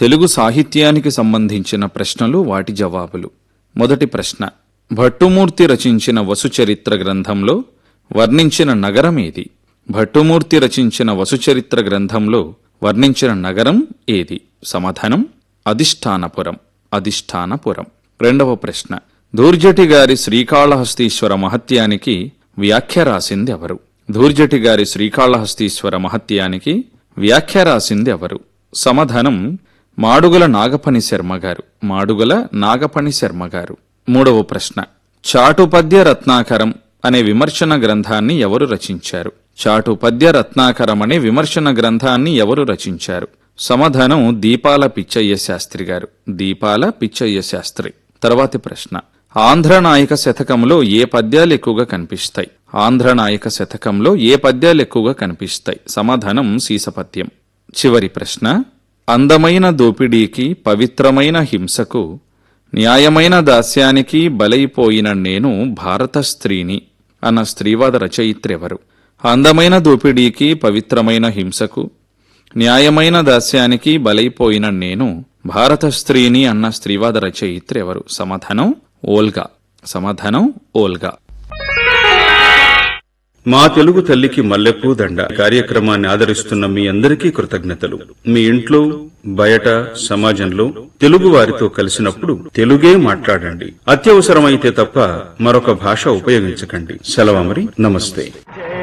తెలుగు సాహిత్యానికి సంబంధించిన ప్రశ్నలు వాటి జవాబులు మొదటి ప్రశ్న భట్టుమూర్తి రచించిన వసుచరిత్ర గ్రంథంలో వర్ణించిన నగరం ఏది భట్టుమూర్తి రచించిన వసుచరిత్ర గ్రంథంలో వర్ణించిన నగరం ఏది సమాధానం అధిష్టానపురం అధిష్టానపురం రెండవ ప్రశ్న ధూర్జటి గారి శ్రీకాళహస్తీశ్వర మహత్యానికి వ్యాఖ్య రాసింది ఎవరు ధూర్జటి గారి శ్రీకాళహస్తీశ్వర మహత్యానికి వ్యాఖ్య రాసింది ఎవరు సమాధానం మాడుగుల నాగపని శర్మ గారు మాడుగుల నాగపని శర్మ గారు మూడవ ప్రశ్న చాటుపద్య రత్నాకరం అనే విమర్శన గ్రంథాన్ని ఎవరు రచించారు చాటుపద్య రత్నాకరం అనే విమర్శన గ్రంథాన్ని ఎవరు రచించారు సమాధానం దీపాల పిచ్చయ్య శాస్త్రి గారు దీపాల పిచ్చయ్య శాస్త్రి తర్వాతి ప్రశ్న ఆంధ్రనాయక శతకంలో ఏ పద్యాలు ఎక్కువగా కనిపిస్తాయి ఆంధ్రనాయక శతకంలో ఏ పద్యాలు ఎక్కువగా కనిపిస్తాయి సమాధానం సీసపద్యం చివరి ప్రశ్న అందమైన దోపిడీకి పవిత్రమైన హింసకు న్యాయమైన దాస్యానికి బలైపోయిన నేను భారత స్త్రీని అన్న స్త్రీవాద రచయిత్రెవరు అందమైన దోపిడీకి పవిత్రమైన హింసకు న్యాయమైన దాస్యానికి బలైపోయిన నేను భారత స్త్రీని అన్న స్త్రీవాద రచయిత్రెవరు సమాధానం ఓల్గా సమాధానం ఓల్గా మా తెలుగు తల్లికి మల్లెపూ దండ కార్యక్రమాన్ని ఆదరిస్తున్న మీ అందరికీ కృతజ్ఞతలు మీ ఇంట్లో బయట సమాజంలో తెలుగు వారితో కలిసినప్పుడు తెలుగే మాట్లాడండి అత్యవసరమైతే తప్ప మరొక భాష ఉపయోగించకండి సెలవు మరి నమస్తే జయ